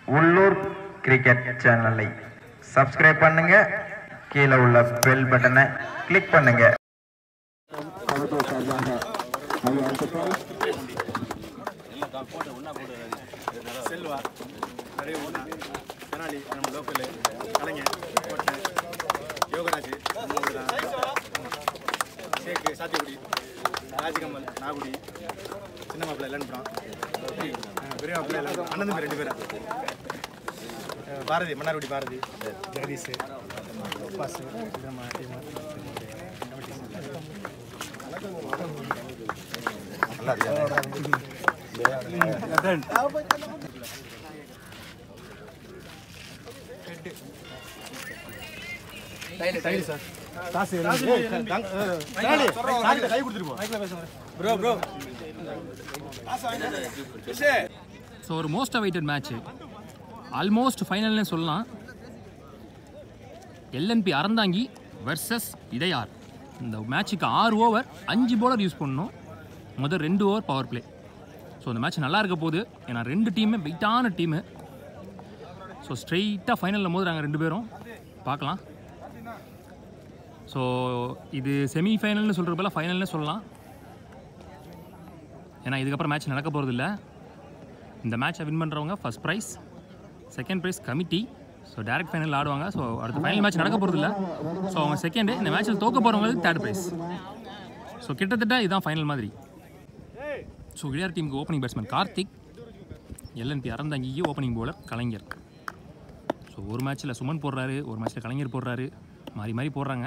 உள்ளூர் கிரிக்கெட் சேனலை சப்ஸ்கிரைப் பண்ணுங்க கீழே உள்ள பெல் பட்டனை கிளிக் பண்ணுங்க செல்வா நிறைய ஒன்றா தெனாலி நம்ம லோக்கல் கலைஞர் கோட்டை யோகராஜ் நம்ம ஊர் தான் ஷேக்கு சாத்தியகுடி ராஜகமல் நாகுடி சின்ன மாப்பிள்ளை எல்லாம் அனுப்புகிறான் பெரிய மாப்பிள்ளை எல்லாம் அண்ணன் தம்பி ரெண்டு பேரும் அஹ் பாரதி மன்னார்குடி பாரதி ஜெகதீஷ் பாசு நம்ம டீம் டைலி சார் காசு கை கொடுத்துருப்போம் ப்ரோ ப்ரோ ஸோ ஒரு மோஸ்ட் அவைட்டட் மேட்ச்சு ஆல்மோஸ்ட் ஃபைனல்னே சொல்லலாம் எல்என்பி அறந்தாங்கி வெர்சஸ் இடையார் இந்த மேட்ச்சுக்கு ஆறு ஓவர் அஞ்சு bowler யூஸ் பண்ணணும் முதல் ரெண்டு ஓவர் பவர் ப்ளே ஸோ இந்த மேட்ச் நல்லா இருக்க போகுது ஏன்னா ரெண்டு டீமே வெயிட்டான டீமு ஸோ ஸ்ட்ரெயிட்டாக ஃபைனலில் மோதுறாங்க ரெண்டு பேரும் பார்க்கலாம் ஸோ இது செமி ஃபைனல்னு சொல்கிற போல ஃபைனல்னு சொல்லலாம் ஏன்னா இதுக்கப்புறம் மேட்ச் நடக்க போகிறது இல்லை இந்த மேட்சை வின் பண்ணுறவங்க first prize second prize committee so direct final ஆடுவாங்க ஸோ அடுத்த ஃபைனல் மேட்ச் நடக்க போகிறது இல்லை ஸோ அவங்க செகண்டு இந்த மேட்ச்சில் தோக்க போகிறவங்களுக்கு தேர்ட் ப்ரைஸ் ஸோ கிட்டத்தட்ட இதுதான் ஃபைனல் மாதிரி ஸோ விளையாட்டு டீமுக்கு ஓப்பனிங் பேட்ஸ்மேன் கார்த்திக் எல்என்பி அறந்தாங்கிக்கு ஓப்பனிங் பவுலர் கலைஞர் ஸோ ஒரு மேட்ச்சில் சுமன் போடுறாரு ஒரு மேட்ச்சில் கலைஞர் போடுறாரு மாறி மாறி போடுறாங்க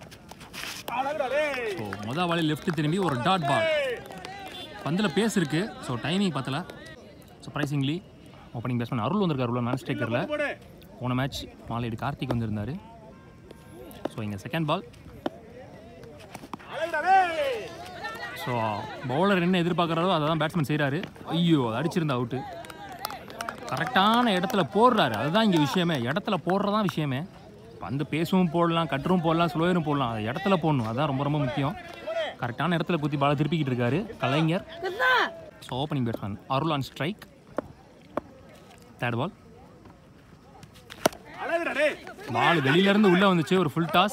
ஸோ மொதல் பாலில் லெஃப்ட் திரும்பி ஒரு டாட் பால் பந்தில் பேஸ் இருக்கு ஸோ டைமிங் பார்த்தல சர்ப்ரைசிங்லி ஓப்பனிங் பேட்ஸ்மேன் அருள் வந்திருக்காரு உள்ள மேட்ச் டேக்கரில் போன மேட்ச் மாலையீடு கார்த்திக் வந்திருந்தார் ஸோ இங்கே செகண்ட் பால் ஸோ பவுலர் என்ன எதிர்பார்க்குறாரோ அதை தான் பேட்ஸ்மேன் செய்கிறாரு ஐயோ அது அடிச்சிருந்தா அவுட்டு கரெக்டான இடத்துல போடுறாரு அதுதான் இங்கே விஷயமே இடத்துல போடுறதான் விஷயமே பந்து பேசவும் போடலாம் கட்டரும் போடலாம் ஸ்லோயரும் போடலாம் அது இடத்துல போடணும் அதுதான் ரொம்ப ரொம்ப முக்கியம் கரெக்டான இடத்துல குத்தி பாலை திருப்பிக்கிட்டு இருக்காரு Kalaignar so opening batsman Arul on strike third ball ball வெளியிலேருந்து உள்ளே வந்துச்சு ஒரு full toss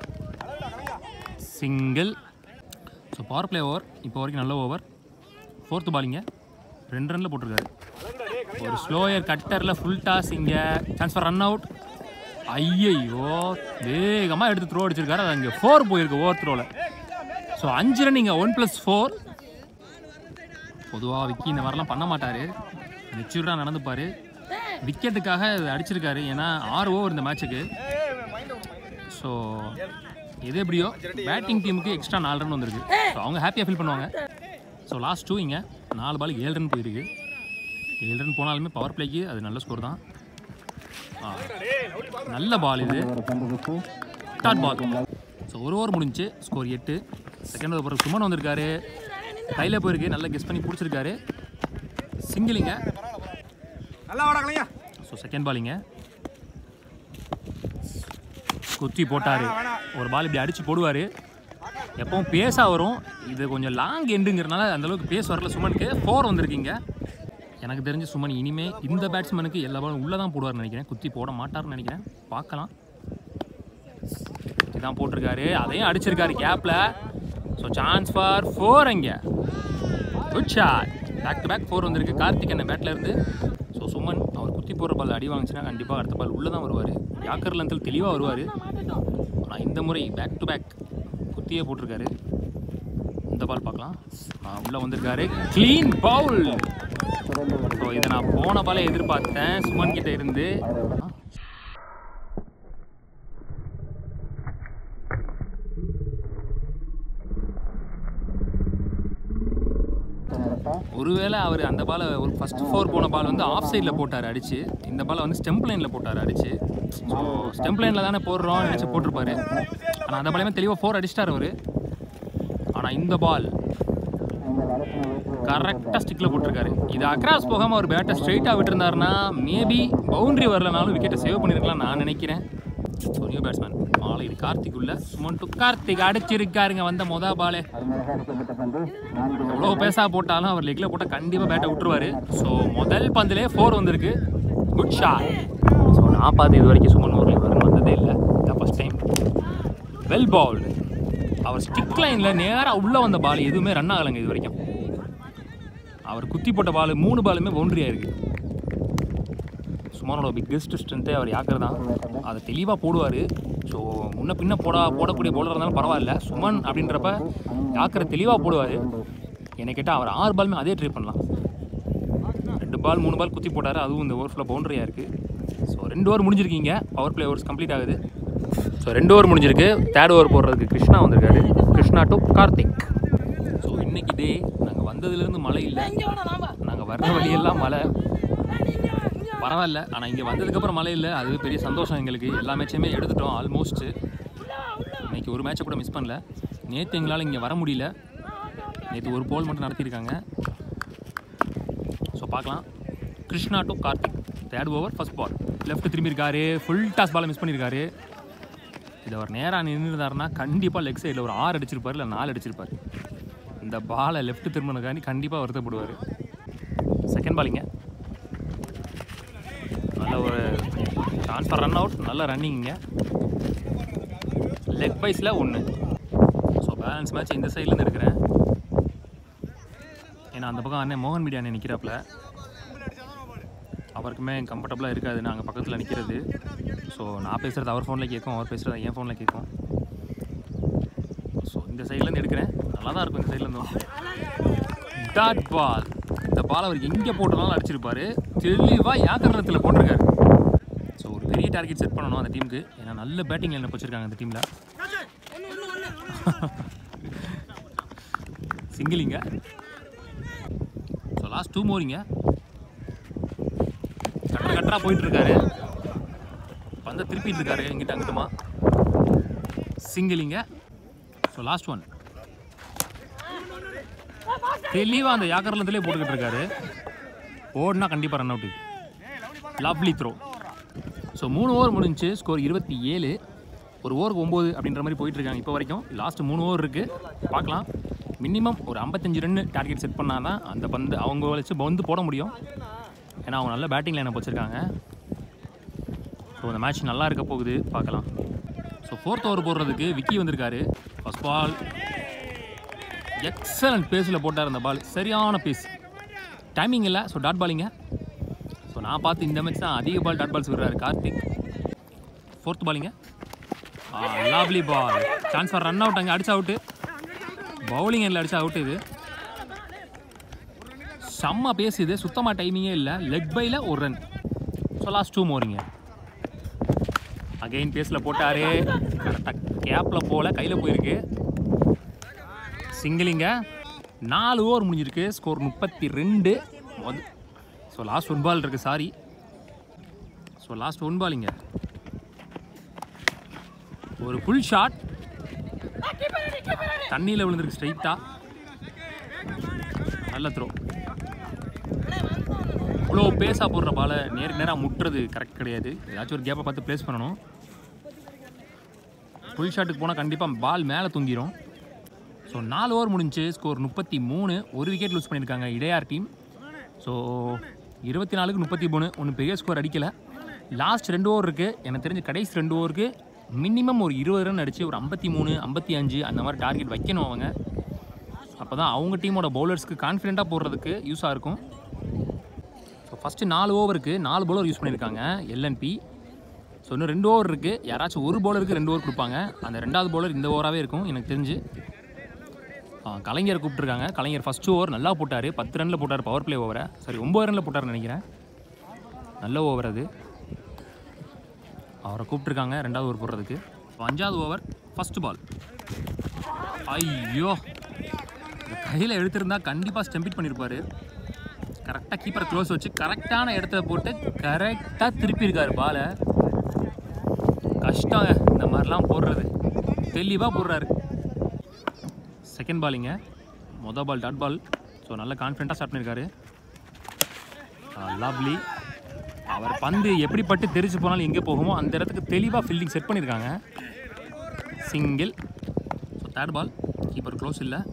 single so power play over இப்போ வரைக்கும் நல்ல ஓவர் ஃபோர்த்து பாலிங்க ரெண்டு ரனில் போட்டிருக்காரு ஒரு ஸ்லோயர் கட்டரில் ஃபுல் டாஸ் இங்கே சான்ஸ் ஃபார் ரன் அவுட் ஐயையோ வேகமாக எடுத்து த்ரோ அடிச்சிருக்காரு அது அங்கே ஃபோர் போயிருக்கு ஓவர் த்ரோவில் ஸோ அஞ்சு ரன் இங்கே ஒன் ப்ளஸ் ஃபோர் பொதுவாக விக்கி இந்த மாதிரிலாம் பண்ண மாட்டார் மெச்சூர்டாக நடந்துப்பார் விக்கெட்டுக்காக இது அடிச்சிருக்காரு ஏன்னா ஆறு ஓவர் இந்த மேட்ச்சுக்கு ஸோ எது எப்படியோ பேட்டிங் டீமுக்கு எக்ஸ்ட்ரா நாலு ரன் வந்திருக்கு ஸோ அவங்க ஹாப்பியாக ஃபீல் பண்ணுவாங்க ஸோ லாஸ்ட் டூ இங்கே நாலு பாலுக்கு ஏழு ரன் போயிருக்கு ஏழு ரன் போனாலுமே பவர் பிளேக்கு அது நல்ல ஸ்கோர் தான் ஆ, நல்ல பால் இது டாட் பால் ஸோ ஒரு ஓவர் முடிஞ்சு ஸ்கோர் எட்டு செகண்ட் ஓவர் பிறகு சுமன் வந்திருக்காரு கையில் போயிருக்கு நல்லா கெஸ் பண்ணி பிடிச்சிருக்காரு சிங்கிளிங்க நல்லா வாடா கலையா ஸோ செகண்ட் பாலிங்க குத்தி போட்டார் ஒரு பால் இப்படி அடித்து போடுவார் எப்பவும் பேஸாக வரும் இது கொஞ்சம் லாங் எண்டுங்கிறனால அந்தளவுக்கு பேஸ் வரல சுமனுக்கு ஃபோர் வந்திருக்கீங்க எனக்கு தெரிஞ்சு சுமன் இனிமே இந்த பேட்ஸ்மேனுக்கு எல்லா பாலும் உள்ளே தான் போடுவார்னு நினைக்கிறேன் குத்தி போட மாட்டார்னு நினைக்கிறேன் பார்க்கலாம் இதான் போட்டிருக்காரு அதையும் அடிச்சிருக்காரு கேப்பில் ஸோ சான்ஸ் ஃபார் ஃபோர் அங்கே good shot back to back four வந்திருக்கு கார்த்திக் என்ன பேட்டில் இருந்து ஸோ சுமன் அவர் குத்தி போடுற பால் அடி வாங்கிச்சுன்னா கண்டிப்பாக அடுத்த பால் உள்ளே தான் வருவார் யாக்கர் லென்த்தில் தெளிவாக வருவார் ஆனால் இந்த முறை பேக் டு பேக் குத்தியே போட்டிருக்காரு இந்த பால் பார்க்கலாம் உள்ளே வந்திருக்காரு க்ளீன் பவுல் ஸோ இதை நான் போன பாலே எதிர்பார்த்தேன் சுமன் கிட்ட இருந்து ஒருவேளை அவர் அந்த பாலை ஒரு ஃபர்ஸ்ட் ஃபோர் போன பால் வந்து ஆஃப் சைடில் போட்டார் அடிச்சு இந்த பாலை வந்து ஸ்டெம்ப் லைனில் போட்டார் அடிச்சு ஸோ ஸ்டெம்ப் லைனில் தானே போடுறோம் நினச்சி போட்டிருப்பாரு ஆனால் அந்த பாலையுமே தெளிவாக ஃபோர் அடிச்சிட்டார் அவர் ஆனால் இந்த பால் கரெக்டாக ஸ்டிக்கில் போட்டிருக்காரு இது அக்ராஸ் போகாமல் அவர் பேட்டை ஸ்ட்ரைட்டாக விட்டுருந்தாருன்னா மேபி பவுண்டரி வரலனாலும் விக்கெட்டை சேவ் பண்ணியிருக்கலாம் நான் நினைக்கிறேன் ஸோ நியூ பேட்ஸ்மேன் மாலை இது கார்த்திக் உள்ள சுமன் டு கார்த்திக் அடிச்சிருக்காருங்க வந்த மொத பாலே எவ்வளோ பேசா போட்டாலும் அவர் லெக்கில் போட்டால் கண்டிப்பாக பேட்டை விட்டுருவாரு ஸோ முதல் பந்திலே ஃபோர் வந்திருக்கு குட் ஷாட் ஸோ நான் பார்த்து இது வரைக்கும் சுமன் ஒரு ரன் வந்ததே இல்லை இதான் ஃபஸ்ட் டைம் வெல் பவுல்டு அவர் ஸ்டிக் லைனில் நேராக உள்ளே வந்த பால் எதுவுமே ரன் ஆகலைங்க இது வரைக்கும் அவர் குத்தி போட்ட பால் மூணு பாலுமே பவுண்டரி ஆயிருக்கு சுமனோட பிக்கெஸ்ட் ஸ்ட்ரென்த்தே அவர் யாக்கர் தான் அதை தெளிவாக போடுவார் ஸோ முன்ன பின்ன போட போடக்கூடிய பவுலர் இருந்தாலும் பரவாயில்ல சுமன் அப்படின்றப்ப யாக்கரை தெளிவாக போடுவார் என்னை கேட்டால் அவர் ஆறு பாலுமே அதே ட்ரை பண்ணலாம் ரெண்டு பால் மூணு பால் குத்தி போட்டார் அதுவும் இந்த ஓவர் ஃபுல்லாக பவுண்டரியாக இருக்குது ஸோ ரெண்டு ஓவர் முடிஞ்சிருக்கீங்க பவர் பிளே ஓவர்ஸ் கம்ப்ளீட் ஆகுது ஸோ ரெண்டு ஓவர் முடிஞ்சிருக்கு தேர்ட் ஓவர் போடுறதுக்கு கிருஷ்ணா வந்திருக்காரு கிருஷ்ணா டு கார்த்திக் ஸோ இன்னைக்கு டே நாங்கள் வந்ததுலேருந்து மழை இல்லை நாங்கள் வர்ற வழியெல்லாம் மழை பரவாயில்ல ஆனால் இங்கே வந்ததுக்கப்புறம் மழை இல்லை அது பெரிய சந்தோஷம் எங்களுக்கு எல்லா மேட்சையுமே எடுத்துட்டோம் ஆல்மோஸ்ட்டு இன்னைக்கு ஒரு மேட்சை கூட மிஸ் பண்ணல நேற்று எங்களால் இங்கே வர முடியல நேற்று ஒரு போல் மட்டும் நடத்தியிருக்காங்க ஸோ பார்க்கலாம் Krishna to Karthik third over first ball left திரும்பி இருக்காரு ஃபுல் டாஸ் பாலை மிஸ் பண்ணியிருக்காரு இது அவர் நேராக நின்றுருந்தாருன்னா கண்டிப்பாக லெக் சைடில் ஒரு ஆறு அடிச்சிருப்பார் இல்லை நாலு அடிச்சிருப்பார் இந்த பாலை லெஃப்ட் திரும்பினதுக்காண்டி கண்டிப்பாக வருத்தப்படுவார் செகண்ட் பாலிங்க நல்ல ஒரு ட்ரான்ஸ்ஃபர் ரன் அவுட் நல்ல ரன்னிங்க லெக் பைஸில் ஒன்று ஸோ பேலன்ஸ் மேட்ச் இந்த சைட்லேருந்து எடுக்கிறேன் ஏன்னா அந்த பக்கம் அண்ணன் மோகன் மீடியா அண்ணன் நிற்கிறாப்புல அவருக்குமே கம்ஃபர்டபுளாக இருக்காது நாங்கள் பக்கத்தில் நிற்கிறது ஸோ நான் பேசுகிறது அவர் ஃபோனில் கேட்கும் அவர் பேசுகிறது என் ஃபோனில் கேட்கும் ஸோ இந்த சைட்லேருந்து எடுக்கிறேன் நல்லா தான் இருக்கும் இந்த சைட்லேருந்து டாட் பால் இந்த பால் அவர் எங்கே போட்டனாலும் அடிச்சிருப்பாரு தெளிவாக யாக்கரணத்தில் போட்டிருக்காரு ஸோ ஒரு பெரிய டார்கெட் செட் பண்ணணும் அந்த டீமுக்கு ஏன்னா நல்ல பேட்டிங் லைனில் வச்சுருக்காங்க அந்த டீமில் சிங்கிளிங்க ஸோ லாஸ்ட் டூ மோரிங்க கட்ட கட்டராக போயிட்டு இருக்காரு பந்த திருப்பிட்டு இருக்காரு எங்கிட்ட அங்கிட்டுமா சிங்கிளிங்க ஸோ லாஸ்ட் ஒன் தெளிவாக அந்த யாக்கர்லத்துலேயே போட்டுக்கிட்டு இருக்காரு ஓடுனா கண்டிப்பாக run out lovely throw so மூணு ஓவர் முடிஞ்சு ஸ்கோர் இருபத்தி ஏழு ஒரு ஓவருக்கு ஒம்பது அப்படின்ற மாதிரி போயிட்டு இருக்காங்க இப்போ வரைக்கும் லாஸ்ட் மூணு ஓவர் இருக்குது பார்க்கலாம் மினிமம் ஒரு ஐம்பத்தஞ்சு ரன் டார்கெட் செட் பண்ணால் தான் அந்த பந்து அவங்க வச்சு பந்து போட முடியும் ஏன்னா அவங்க நல்ல பேட்டிங் லைனை வச்சுருக்காங்க ஸோ அந்த மேட்ச் நல்லா இருக்க போகுது பார்க்கலாம் ஸோ ஃபோர்த் ஓவர் போடுறதுக்கு விக்கி வந்திருக்காரு ஃபர்ஸ்ட் பால் எக்ஸலண்ட் பேஸில் போட்டார் அந்த பால் சரியான பேஸ் டைமிங் இல்லை ஸோ டாட் பாலிங்க ஸோ நான் பார்த்து இந்த மேட்ச் தான் அதிக பால் டாட் பால்ஸ் விடுறாரு கார்த்திக் ஃபோர்த் பாலிங்க lovely ball chance for run out அங்கே அடிச்சு அவுட்டு பவுலிங் எண்ணில் அடிச்சு அவுட் இது செம்ம பேஸ் இது சுத்தமாக டைமிங்கே இல்லை லெக் பையில் ஒரு ரன் ஸோ லாஸ்ட் டூ மோரிங்க அகைன் பேஸில் போட்டாரு கரெக்டாக கேப்பில் போல கையில் போயிருக்கு சிங்கிளிங்க நாலு ஓவர் முடிஞ்சிருக்கு ஸ்கோர் முப்பத்தி ரெண்டு ஸோ லாஸ்ட் ஒன் பால் இருக்குது சாரி ஸோ லாஸ்ட் ஒன் பாலிங்க ஒரு ஃபுல் ஷாட் தண்ணியில் விழுந்திருக்கு ஸ்ட்ரைட்டாக நல்ல த்ரோ இவ்வளோ பேஸாக போடுற பாலை நேருக்கு நேராக முட்டுறது கரெக்ட் கிடையாது ஏதாச்சும் ஒரு கேப்பை பார்த்து ப்ளேஸ் பண்ணணும் ஃபுல் ஷாட்டுக்கு போனால் கண்டிப்பாக பால் மேலே தூங்கிரும் ஸோ நாலு ஓவர் முடிஞ்சு ஸ்கோர் முப்பத்தி மூணு ஒரு விக்கெட் லூஸ் பண்ணியிருக்காங்க இடையார் டீம் ஸோ இருபத்தி நாலுக்கு முப்பத்தி மூணு ஒன்றும் பெரிய ஸ்கோர் அடிக்கலை லாஸ்ட் ரெண்டு ஓவர் இருக்குது எனக்கு தெரிஞ்ச கடைசி ரெண்டு ஓவருக்கு மினிமம் ஒரு இருபது ரன் அடித்து ஒரு ஐம்பத்தி மூணு ஐம்பத்தி அஞ்சு அந்த மாதிரி டார்கெட் வைக்கணும் அவங்க அப்போ தான் அவங்க டீமோட பவுலர்ஸ்க்கு கான்ஃபிடெண்ட்டாக போடுறதுக்கு யூஸாக இருக்கும் ஸோ ஃபஸ்ட்டு நாலு ஓவருக்கு நாலு பவுலர் யூஸ் பண்ணியிருக்காங்க எல்என்பி ஸோ இன்னும் ரெண்டு ஓவர் இருக்குது யாராச்சும் ஒரு பவுலருக்கு ரெண்டு ஓவர் கொடுப்பாங்க அந்த ரெண்டாவது பவுலர் இந்த ஓவராகவே இருக்கும் எனக்கு தெரிஞ்சு ஆ, கலைஞர் கூப்பிட்ருக்காங்க கலைஞர் ஃபஸ்ட் ஓவர் நல்லா போட்டார் பத்து ரனில் போட்டார் பவர் பிளே ஓவரை சாரி ஒம்பது ரனில் போட்டார்னு நினைக்கிறேன் நல்ல ஓவர் அது அவரை கூப்பிட்ருக்காங்க ரெண்டாவது ஓவர் போடுறதுக்கு இப்போ அஞ்சாவது ஓவர் ஃபர்ஸ்ட் பால் ஐயோ கையில் எடுத்திருந்தா கண்டிப்பாக ஸ்டெம்பிட் பண்ணியிருப்பாரு கரெக்டாக கீப்பரை க்ளோஸ் வச்சு கரெக்டான இடத்துல போட்டு கரெக்டாக திருப்பியிருக்காரு பாலை கஷ்டங்க இந்த மாதிரிலாம் போடுறது தெளிவாக போடுறாரு செகண்ட் பாலிங்க மொதல் பால் டாட் பால் ஸோ நல்ல கான்ஃபிடண்ட்டாக ஸ்டார்ட் பண்ணியிருக்காரு லவ்லி அவர் பந்து எப்படி பட்டு தெரிச்சு போனாலும் எங்கே போகுமோ அந்த இடத்துக்கு தெளிவாக ஃபீல்டிங் செட் பண்ணியிருக்காங்க single so third ball keeper close இல்லை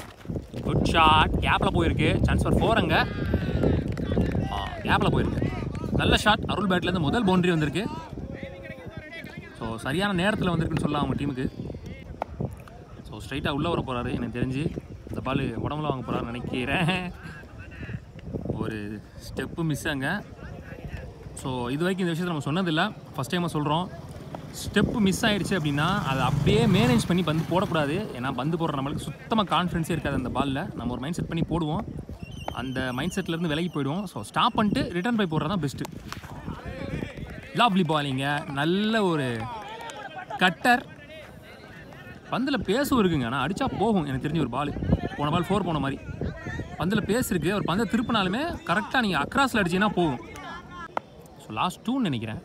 குட் ஷாட் கேப்பில் போயிருக்கு சான்ஸ் ஃபார் ஃபோர் அங்கே கேப்பில் போயிருக்கு நல்ல ஷாட் அருள் பேட்லேருந்து முதல் பவுண்டரி வந்திருக்கு ஸோ சரியான நேரத்தில் வந்திருக்குன்னு சொல்லலாம் அவங்க டீமுக்கு ஸோ ஸ்ட்ரைட்டாக உள்ளே வர போகிறாரு எனக்கு தெரிஞ்சு இந்த பால் உடம்புல வாங்க போகிறாருன்னு நினைக்கிறேன் ஒரு ஸ்டெப்பு மிஸ் அங்கே ஸோ இது வரைக்கும் இந்த விஷயத்தை நம்ம சொன்னதில்லை ஃபஸ்ட் டைமாக சொல்கிறோம் ஸ்டெப்பு மிஸ் ஆயிடுச்சு அப்படின்னா அதை அப்படியே மேனேஜ் பண்ணி பந்து போடக்கூடாது ஏன்னா பந்து போடுற நம்மளுக்கு சுத்தமாக கான்ஃபிடன்ஸே இருக்காது அந்த பாலில் நம்ம ஒரு மைண்ட் செட் பண்ணி போடுவோம் அந்த மைண்ட் செட்லேருந்து விலகி போயிடுவோம் ஸோ ஸ்டாப் பண்ணிட்டு ரிட்டர்ன் போய் போடுறது தான் பெஸ்ட்டு லாப்லி பாலிங்க நல்ல ஒரு கட்டர் பந்தில் பேசும் இருக்குங்க ஆனால் அடித்தா போகும் எனக்கு தெரிஞ்ச ஒரு பால் போன பால் ஃபோர் போன மாதிரி பந்தில் பேஸ் இருக்கு ஒரு பந்தை திருப்பினாலுமே கரெக்டாக நீங்கள் அக்ராஸில் அடிச்சீங்கன்னா போகும் ஸோ லாஸ்ட் டூன்னு நினைக்கிறேன்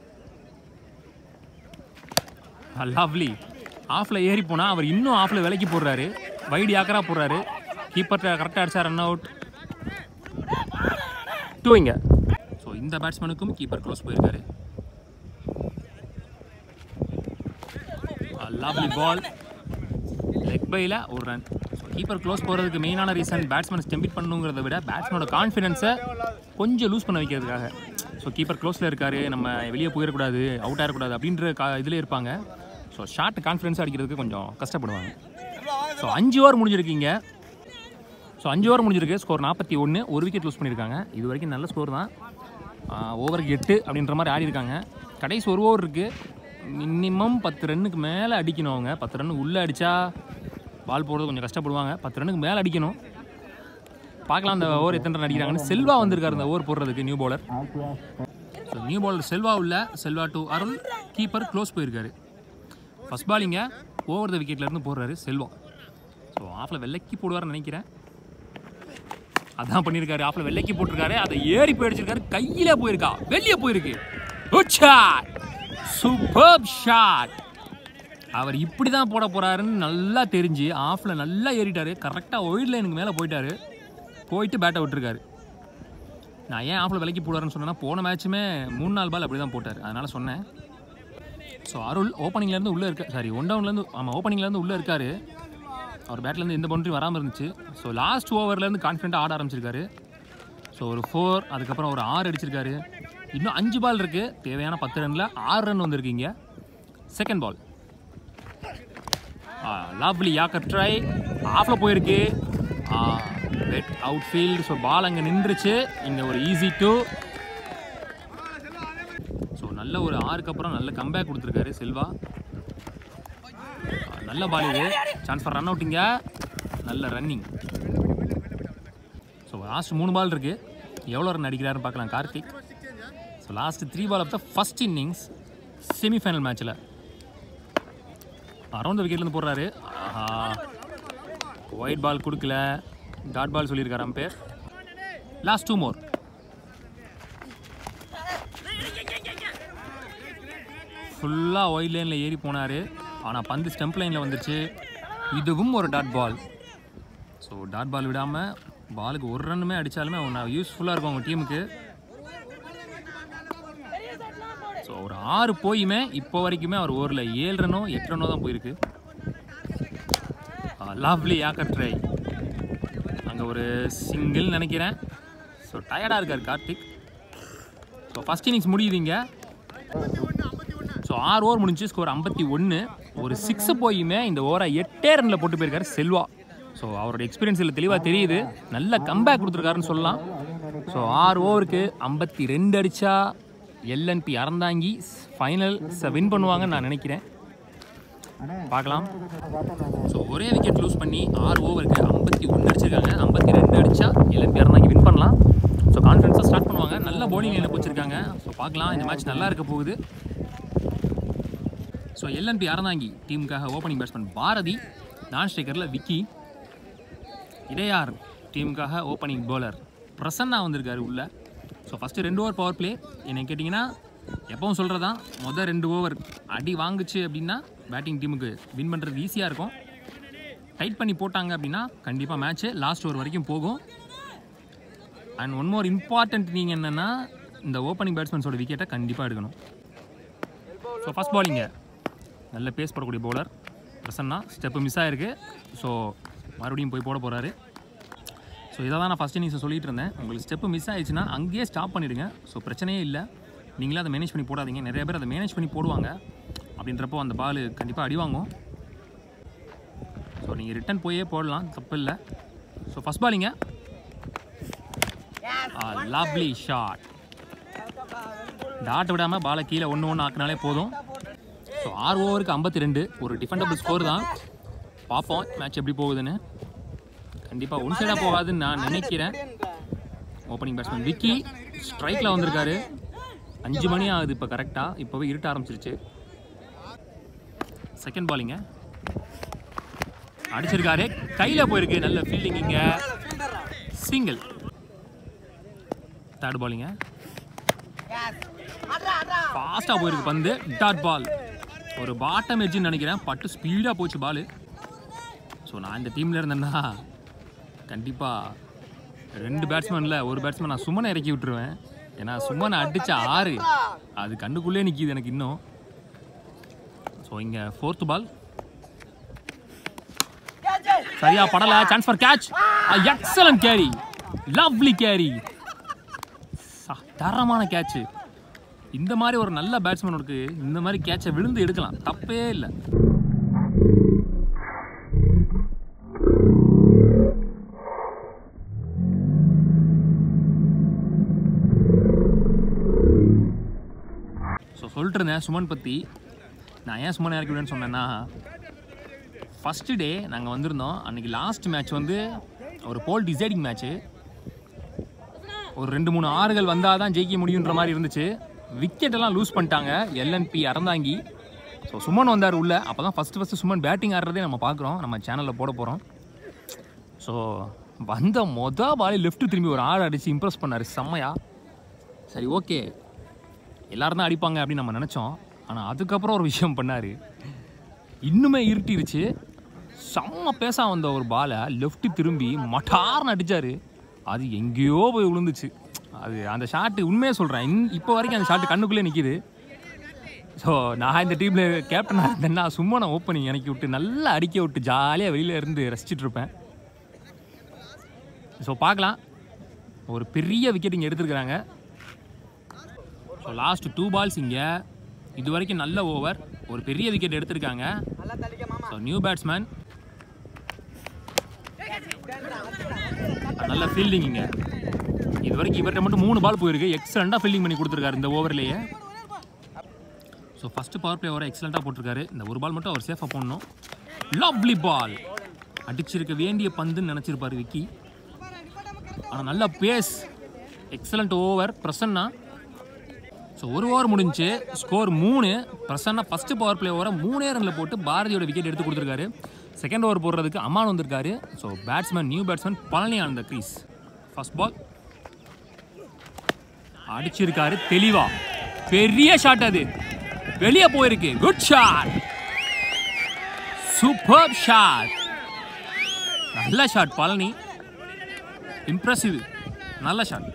லவ்லி ஆஃபில் ஏறி போனால் அவர் இன்னும் ஆஃபில் விலைக்கு போடுறாரு வைடி ஆக்கரா போடுறாரு கீப்பர்கிட்ட கரெக்டாக அடிச்சா ரன் அவுட் டூங்க ஸோ இந்த பேட்ஸ்மேனுக்கும் கீப்பர் க்ளோஸ் போயிருக்காரு லவ்லி பால் லெக் பையில் ஒரு ரன் ஸோ கீப்பர் க்ளோஸ் போகிறதுக்கு மெயினான ரீசன் பேட்ஸ்மேன் ஸ்டெம்பிட் பண்ணுங்கிறத விட பேட்ஸ்மேனோட கான்ஃபிடென்ஸை கொஞ்சம் லூஸ் பண்ண வைக்கிறதுக்காக ஸோ கீப்பர் க்ளோஸில் இருக்காரு நம்ம வெளியே போயிடக்கூடாது அவுட் ஆகிடக்கூடாது அப்படின்ற கா இதில் இருப்பாங்க ஸோ ஷார்ட் கான்ஃபிடன்ஸ் அடிக்கிறதுக்கு கொஞ்சம் கஷ்டப்படுவாங்க ஸோ அஞ்சு ஓவர் முடிஞ்சிருக்கீங்க ஸோ அஞ்சு ஓவர் முடிஞ்சிருக்கு ஸ்கோர் நாற்பத்தி ஒன்று ஒரு விக்கெட் லூஸ் பண்ணியிருக்காங்க இது வரைக்கும் நல்ல ஸ்கோர் தான் ஓவருக்கு எட்டு அப்படின்ற மாதிரி ஆடி இருக்காங்க கடைசி ஒரு ஓவர் இருக்குது மினிமம் பத்து ரன்னுக்கு மேலே அடிக்கணும் அவங்க பத்து ரன்னுக்கு உள்ளே அடித்தா பால் போடுறது கொஞ்சம் கஷ்டப்படுவாங்க பத்து ரன்னுக்கு மேலே அடிக்கணும் பார்க்கலாம் அந்த ஓவர் எத்தனை ரன் அடிக்கிறாங்கன்னு செல்வா வந்திருக்காரு அந்த ஓவர் போடுறதுக்கு new bowler so new bowler Selva உள்ள Selva to Arul keeper close போயிருக்காரு ஃபஸ்ட் பாலிங்க ஓவர் த விக்கெட்லேருந்து போடுறாரு செல்வா ஸோ ஆஃபில் வெள்ளைக்கு போடுவார்னு நினைக்கிறேன் அதான் பண்ணியிருக்காரு ஆஃபில் வெள்ளைக்கு போட்டிருக்காரு அதை ஏறி போயிடுச்சிருக்காரு கையில போயிருக்கா வெளியே போயிருக்கு குட் ஷாட் சூப்பர் ஷாட் அவர் இப்படி தான் போட போறாருன்னு நல்லா தெரிஞ்சு ஆஃபில் நல்லா ஏறிட்டாரு கரெக்டாக ஒயிட் லைனுக்கு மேலே போயிட்டாரு போயிட்டு பேட்டை விட்டுருக்காரு நான் ஏன் ஆஃபில் விலைக்கு போடுவாருன்னு சொன்னேன்னா போன மேட்ச்சுமே மூணு நாலு பால் அப்படி தான் போட்டார் அதனால் சொன்னேன் ஸோ அருள் ஓப்பனிங்லேருந்து உள்ளே இருக்க சாரி ஒன் டவுன்லேருந்து ஆமாம் ஓப்பனிங்லேருந்து உள்ளே இருக்காரு அவர் பேட்லேருந்து எந்த பவுண்டரி வராமல் இருந்துச்சு ஸோ லாஸ்ட் ஓவர்லேருந்து கான்ஃபிடென்ட்டாக ஆட ஆரம்பிச்சிருக்காரு ஸோ ஒரு ஃபோர் அதுக்கப்புறம் ஒரு ஆறு அடிச்சிருக்காரு இன்னும் அஞ்சு பால் இருக்குது தேவையான பத்து ரனில் ஆறு ரன் வந்திருக்கீங்க second ball lovely yorker try ஆஃபில் போயிருக்கு wet outfield so ball அங்கே நின்றுச்சு இங்கே ஒரு ஈஸி டூ ஸோ நல்ல ஒரு ஆறுக்கு அப்புறம் நல்ல கம்பேக் கொடுத்துருக்காரு செல்வா ஆ, நல்ல பால் இது சான்ஸ் ஃபார் ரன் அவுட்டிங்க நல்ல ரன்னிங் ஸோ லாஸ்ட் மூணு பால் இருக்கு எவ்வளோ ரன் அடிக்கிறாருன்னு பார்க்கலாம் Karthik so last three ball of the first innings semifinal மேட்ச்சில் அரௌண்ட் விக்கெட்லேருந்து போடுறாரு ஆஹா ஒயிட் பால் கொடுக்கல டாட் பால் சொல்லியிருக்காரு அம்பேர் லாஸ்ட் டூ மோர் ஃபுல்லாக ஒயிட் லைனில் ஏறி போனார் ஆனால் பந்து ஸ்டெம்ப் லைனில் வந்துருச்சு இதுவும் ஒரு dot ball so dot ball விடாமல் பாலுக்கு ஒரு ரன்னுமே அடித்தாலுமே ஒன்று யூஸ்ஃபுல்லாக இருக்கும் அவங்க டீமுக்கு ஸோ ஒரு ஆறு போயுமே இப்போ வரைக்குமே அவர் ஓவரில் ஏழு ரன்னோ எட்டு ரன்னோ தான் போயிருக்கு லவ்லி யாக்கர் ட்ரை அங்கே ஒரு சிங்கிள் நினைக்கிறேன் ஸோ டயர்டாக இருக்கார் கார்த்திக் ஸோ ஃபஸ்ட் இன்னிங்ஸ் முடியுதுங்க ஸோ ஆறு ஓவர் முடிஞ்சு ஸ்கோர் ஐம்பத்தி ஒன்று ஒரு சிக்ஸு போயுமே இந்த ஓவரை எட்டே ரனில் போட்டு போயிருக்காரு செல்வா ஸோ அவரோட எக்ஸ்பீரியன்ஸ் இதில் தெளிவாக தெரியுது நல்ல கம்பேக் கொடுத்துருக்காருன்னு சொல்லலாம் ஸோ ஆறு ஓவருக்கு ஐம்பத்தி ரெண்டு அடித்தா எல்என்பி அறந்தாங்கி ஃபைனல் வின் பண்ணுவாங்கன்னு நான் நினைக்கிறேன் பார்க்கலாம் ஸோ ஒரே விக்கெட் லூஸ் பண்ணி ஆறு ஓவருக்கு ஐம்பத்தி ஒன்று அடிச்சிருக்காங்க ஐம்பத்தி ரெண்டு அடித்தா எல்என்பி அறந்தாங்கி வின் பண்ணலாம் ஸோ கான்ஃபிடன்ஸாக ஸ்டார்ட் பண்ணுவாங்க நல்ல bowling லைனில் வச்சிருக்காங்க ஸோ பார்க்கலாம் இந்த மேட்ச் நல்லா இருக்க போகுது ஸோ எல்என்பி அறந்தாங்கி டீமுக்காக ஓப்பனிங் பேட்ஸ்மேன் பாரதி நான் ஸ்ட்ரைக்கரில் விக்கி இடையார் டீமுக்காக ஓப்பனிங் bowler பிரசன்னா வந்திருக்காரு உள்ள ஸோ ஃபஸ்ட்டு ரெண்டு ஓவர் பவர் ப்ளே என்னை கேட்டிங்கன்னா எப்பவும் சொல்கிறதான் மொதல் ரெண்டு ஓவர் அடி வாங்குச்சு அப்படின்னா பேட்டிங் டீமுக்கு வின் பண்ணுறது ஈஸியாக இருக்கும் டைட் பண்ணி போட்டாங்க அப்படின்னா கண்டிப்பாக மேட்ச்சு லாஸ்ட் ஓவர் வரைக்கும் போகும் அண்ட் ஒன் மோர் இம்பார்ட்டன்ட் நீங்கள் என்னென்னா இந்த ஓப்பனிங் பேட்ஸ்மேன்ஸோட விக்கெட்டை கண்டிப்பாக எடுக்கணும் ஸோ ஃபஸ்ட் பாலிங்க நல்ல பேஸ் போடக்கூடிய பவுலர் பிரசன்னா ஸ்டெப்பு மிஸ் ஆயிருக்கு ஸோ மறுபடியும் போய் போட போகிறாரு ஸோ இதை தான் நான் ஃபஸ்ட் இன்னிங்ஸ் சொல்லிட்டு இருந்தேன் உங்களுக்கு ஸ்டெப்பு மிஸ் ஆயிடுச்சுன்னா அங்கேயே ஸ்டாப் பண்ணிடுங்க ஸோ பிரச்சனையே இல்லை நீங்களே அதை மேனேஜ் பண்ணி போடாதீங்க நிறைய பேர் அதை மேனேஜ் பண்ணி போடுவாங்க அப்படின்றப்போ அந்த பால் கண்டிப்பாக அடி வாங்கும் ஸோ நீங்கள் ரிட்டன் போயே போடலாம் தப்பு இல்லை ஸோ ஃபஸ்ட் பாலிங்க லவ்லி ஷாட் டாட் விடாமல் பாலை கீழே ஒன்று ஒன்று ஆக்கினாலே போதும் ஸோ ஆறு ஓவருக்கு ஐம்பத்தி ரெண்டு ஒரு டிஃபெண்டபிள் ஸ்கோர் தான் பார்ப்போம் மேட்ச் எப்படி போகுதுன்னு கண்டிப்பாக ஒன் சைடாக போகாதுன்னு நான் நினைக்கிறேன் ஓப்பனிங் பேட்ஸ்மேன் விக்கி ஸ்ட்ரைக்கில் வந்திருக்காரு அஞ்சு மணி ஆகுது இப்போ கரெக்டாக இப்போவே இருட்ட ஆரம்பிச்சிருச்சு செகண்ட் பாலிங்க அடிச்சிருக்காரு கையில் போயிருக்கு நல்ல ஃபீல்டிங் இங்கே சிங்கிள் தேர்ட் பாலிங்க ஃபாஸ்ட்டாக போயிருக்கு பந்து டாட் பால் ஒரு பாட்டம் எட்ஜுன்னு நினைக்கிறேன் பட்டு ஸ்பீடாக போச்சு பால் ஸோ நான் இந்த டீமில் இருந்தேன்னா கண்டிப்பாக ரெண்டு பேட்ஸ்மேனில் ஒரு பேட்ஸ்மேன் நான் சுமனை இறக்கி விட்டுருவேன் ஏன்னா சுமனை அடித்த ஆறு அது கண்ணுக்குள்ளே நிற்கிது எனக்கு இன்னும் ஸோ இங்கே ஃபோர்த்து பால் சரியா படல chance for catch excellent carry lovely carry தரமான கேட்ச் இந்த மாதிரி ஒரு நல்ல பேட்ஸ்மேனுக்கு இந்த மாதிரி கேட்சை விழுந்து எடுக்கலாம் தப்பே இல்லை ஸோ சொல்லிட்டு இருந்தேன் சுமன் பற்றி நான் ஏன் சுமன் இறக்கி விடுன்னு சொன்னேன்னா ஃபஸ்ட்டு டே நாங்கள் வந்திருந்தோம் அன்றைக்கி லாஸ்ட் மேட்ச் வந்து ஒரு போல் டிசைடிங் மேட்ச்சு ஒரு ரெண்டு மூணு ஆறுகள் வந்தால் தான் ஜெயிக்க முடியுன்ற மாதிரி இருந்துச்சு விக்கெட் எல்லாம் லூஸ் பண்ணிட்டாங்க எல்என்பி அறந்தாங்கி ஸோ சுமன் வந்தார் உள்ள அப்போ தான் ஃபஸ்ட்டு ஃபஸ்ட்டு சுமன் பேட்டிங் ஆடுறதே நம்ம பார்க்குறோம் நம்ம சேனலில் போட போகிறோம் ஸோ வந்த மொதல் பாலி லெஃப்ட் திரும்பி ஒரு ஆள் அடித்து இம்ப்ரெஸ் பண்ணார் செம்மையா சரி ஓகே எல்லாரும் தான் அடிப்பாங்க அப்படின்னு நம்ம நினச்சோம் ஆனால் அதுக்கப்புறம் ஒரு விஷயம் பண்ணார் இன்னுமே இருட்டிருச்சு செம்ம பேசா வந்த ஒரு பாலை லெஃப்ட் திரும்பி மட்டார்னு அடிச்சாரு அது எங்கேயோ போய் விழுந்துச்சு அது அந்த ஷாட்டு உண்மையே சொல்கிறேன் இன் இப்போ வரைக்கும் அந்த ஷாட்டு கண்ணுக்குள்ளே நிற்கிது ஸோ நான் இந்த டீமில் கேப்டனாக இருந்தேன்னா சும்மா நான் ஓப்பனிங் இறக்கி விட்டு நல்லா அடிக்க விட்டு ஜாலியாக வெளியில் இருந்து ரசிச்சிட்டு இருப்பேன் ஸோ பார்க்கலாம் ஒரு பெரிய விக்கெட் இங்கே எடுத்துருக்குறாங்க ஸோ லாஸ்ட் டூ பால்ஸ் இங்கே இது வரைக்கும் நல்ல ஓவர் ஒரு பெரிய விக்கெட் எடுத்திருக்காங்க ஸோ நியூ பேட்ஸ்மேன் நல்ல ஃபீல்டிங் இங்கே இது வரைக்கும் இவர்கிட்ட மட்டும் மூணு பால் போயிருக்கு எக்ஸலண்ட்டாக ஃபீல்டிங் பண்ணி கொடுத்துருக்காரு இந்த ஓவர்லேயே ஸோ ஃபஸ்ட்டு பவர் பிளே ஓவரை எக்ஸலண்ட்டாக போட்டிருக்காரு இந்த ஒரு பால் மட்டும் அவர் சேஃபாக போடணும் லவ்லி பால் அடிச்சிருக்க வேண்டிய பந்துன்னு நினச்சிருப்பாரு விக்கி ஆனால் நல்ல pace excellent over Prasanna so ஒரு ஓவர் முடிஞ்சு ஸ்கோர் மூணு பிரசன்னா ஃபஸ்ட்டு பவர் பிளே ஓவரை மூணே ரனில் போட்டு பாரதியோட விக்கெட் எடுத்து கொடுத்துருக்காரு செகண்ட் ஓவர் போடுறதுக்கு அம்மான் வந்திருக்காரு so batsman new batsman Palani அந்த க்ரீஸ் ஃபர்ஸ்ட் பால் அடிச்சிருக்காரு தெளிவா பெரிய ஷாட் அது வெளியே போயிருக்கு குட் ஷாட் சூப்பர் ஷாட் நல்ல ஷாட் பழனி இம்ப்ரெசிவ் நல்ல ஷாட்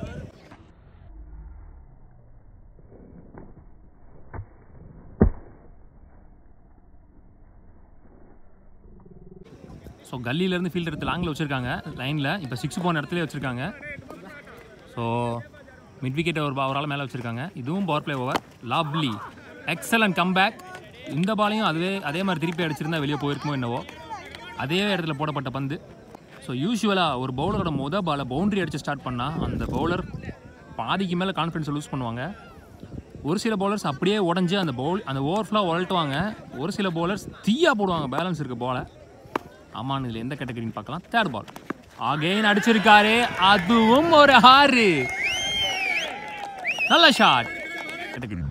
ஸோ கல்லியிலேருந்து ஃபீல்ட் எடுத்து லாங்கில் வச்சுருக்காங்க லைனில் இப்போ சிக்ஸ் போன இடத்துல வச்சுருக்காங்க ஸோ மிட் விக்கெட் ஒரு ஒரு ஆள் மேலே வச்சுருக்காங்க இதுவும் power play over lovely excellent comeback இந்த பாலையும் அதுவே அதே மாதிரி திருப்பி அடிச்சிருந்தா வெளியே போயிருக்குமோ என்னவோ அதே இடத்துல போடப்பட்ட பந்து ஸோ யூஸ்வலாக ஒரு பவுலரோட முத பாலை பவுண்டரி அடித்து ஸ்டார்ட் பண்ணால் அந்த பவுலர் பாதிக்கு மேலே கான்ஃபிடன்ஸை லூஸ் பண்ணுவாங்க ஒரு சில பவுலர்ஸ் அப்படியே உடஞ்சி அந்த பவுல் அந்த ஓவர்ஃப்ளோ உழட்டுவாங்க ஒரு சில பவுலர்ஸ் தீயா போடுவாங்க பேலன்ஸ் இருக்க பாலை ஆமாம் இதில் எந்த கேட்டகரின்னு பார்க்கலாம் தேர்ட் பால் அகைன் அடிச்சிருக்காரு அதுவும் ஒரு ஆறு நல்ல ஷாட் கேட்டகரி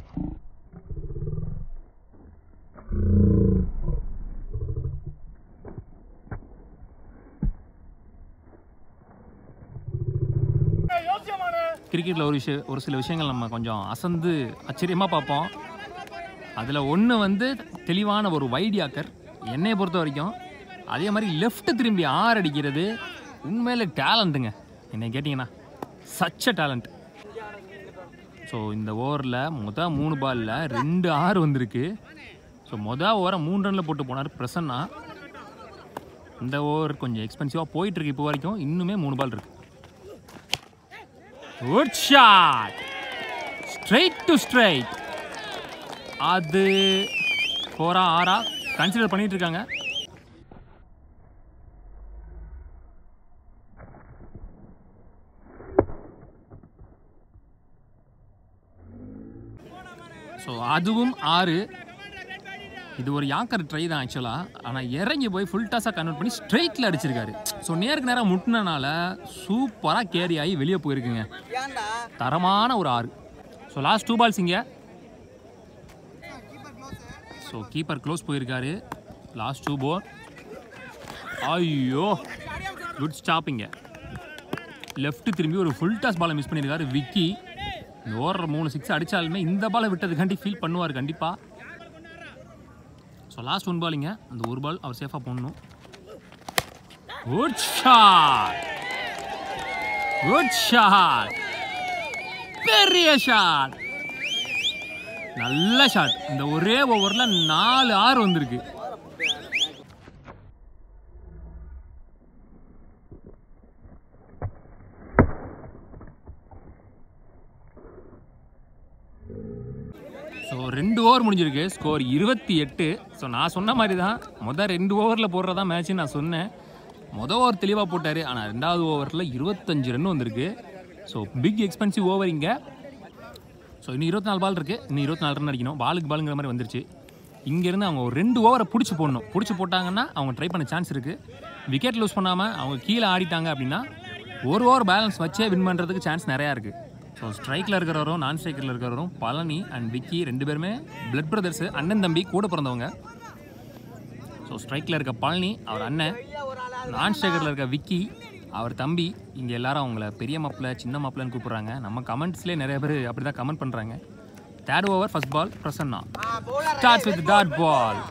கிரிக்கெட்டில் ஒரு விஷயம் ஒரு சில விஷயங்கள் நம்ம கொஞ்சம் அசந்து ஆச்சரியமாக பார்ப்போம் அதில் ஒன்று வந்து தெளிவான ஒரு வைடியாக்கர் என்னையை பொறுத்த வரைக்கும் அதே மாதிரி லெஃப்ட் திரும்பி ஆறு அடிக்கிறது உண்மையில டேலண்ட்டுங்க என்னை கேட்டிங்கன்னா சச்ச டேலண்ட் ஸோ இந்த ஓவரில் மொதல் மூணு பாலில் ரெண்டு ஆறு வந்திருக்கு ஸோ மொதல் ஓவரை மூணு ரனில் போட்டு போனார் பிரசன்னா இந்த ஓவர் கொஞ்சம் எக்ஸ்பென்சிவாக போயிட்டுருக்கு இப்போ வரைக்கும் இன்னுமே மூணு பால் இருக்கு good shot straight to straight அது ஃபோரா ஆறா கன்சிடர் பண்ணிட்டு இருக்காங்க ஸோ அதுவும் ஆறு இது ஒரு யாக்கர் ட்ரை தான் ஆக்சுவலாக ஆனால் இறங்கி போய் ஃபுல் டாஸாக கன்வெர்ட் பண்ணி ஸ்ட்ரைட்டில் அடிச்சிருக்காரு ஸோ நேருக்கு நேராக முட்டினனால சூப்பராக கேரி ஆகி வெளியே போயிருக்குங்க தரமான ஒரு ஆறு ஸோ லாஸ்ட் டூ பால்ஸ் இங்கே ஸோ கீப்பர் க்ளோஸ் போயிருக்காரு லாஸ்ட் டூ போர் ஐயோ குட் ஸ்டாப்பிங்க லெஃப்ட் திரும்பி ஒரு ஃபுல் டாஸ் பாலை மிஸ் பண்ணியிருக்காரு விக்கி இந்த ஓடுற மூணு சிக்ஸ் அடித்தாலுமே இந்த பாலை விட்டதுக்காண்டி ஃபீல் பண்ணுவார் கண்டிப்பாக ஸோ லாஸ்ட் ஒன் பாலிங்க அந்த ஒரு பால் அவர் சேஃபாக போடணும் குட் ஷாட் குட் ஷாட் பெரிய ஷாட் நல்ல ஷாட் இந்த ஒரே ஓவரில் நாலு ஆறு வந்திருக்கு ஸோ ரெண்டு ஓவர் முடிஞ்சிருக்கு ஸ்கோர் இருபத்தி எட்டு ஸோ நான் சொன்ன மாதிரி தான் மொதல் ரெண்டு ஓவரில் போடுறதா மேட்ச்னு நான் சொன்னேன் மொதல் ஓவர் தெளிவாக போட்டார் ஆனால் ரெண்டாவது ஓவரில் இருபத்தஞ்சு ரன் வந்திருக்கு ஸோ பிக் எக்ஸ்பென்சிவ் ஓவர் இங்கே ஸோ இன்னும் இருபத்தி நாலு பால் இருக்குது இன்னும் இருபத்தி நாலு ரன் அடிக்கணும் பாலுக்கு பாலுங்கிற மாதிரி வந்துருச்சு இங்கேருந்து அவங்க ஒரு ரெண்டு ஓவரை பிடிச்சி போடணும் பிடிச்சி போட்டாங்கன்னா அவங்க ட்ரை பண்ண சான்ஸ் இருக்குது விக்கெட் லூஸ் பண்ணாமல் அவங்க கீழே ஆடிட்டாங்க அப்படின்னா ஒரு ஓவர் பேலன்ஸ் வச்சே வின் பண்ணுறதுக்கு சான்ஸ் நிறையா இருக்குது ஸோ ஸ்ட்ரைக்கில் இருக்கிறவரும் நான் ஸ்ட்ரைக்கில் இருக்கிறவரும் பழனி அண்ட் விக்கி ரெண்டு பேருமே பிளட் பிரதர்ஸு அண்ணன் தம்பி கூட பிறந்தவங்க ஸோ ஸ்ட்ரைக்கில் இருக்க பழனி அவர் அண்ணன் நான் ஸ்ட்ரைக்கரில் இருக்க விக்கி அவர் தம்பி இங்கே எல்லாரும் அவங்கள பெரிய மாப்பிள்ள சின்ன மாப்பிள்ளன்னு கூப்பிட்றாங்க நம்ம கமெண்ட்ஸ்லேயே நிறைய பேர் அப்படி தான் கமெண்ட் பண்ணுறாங்க third over first ball Prasanna start with dot ball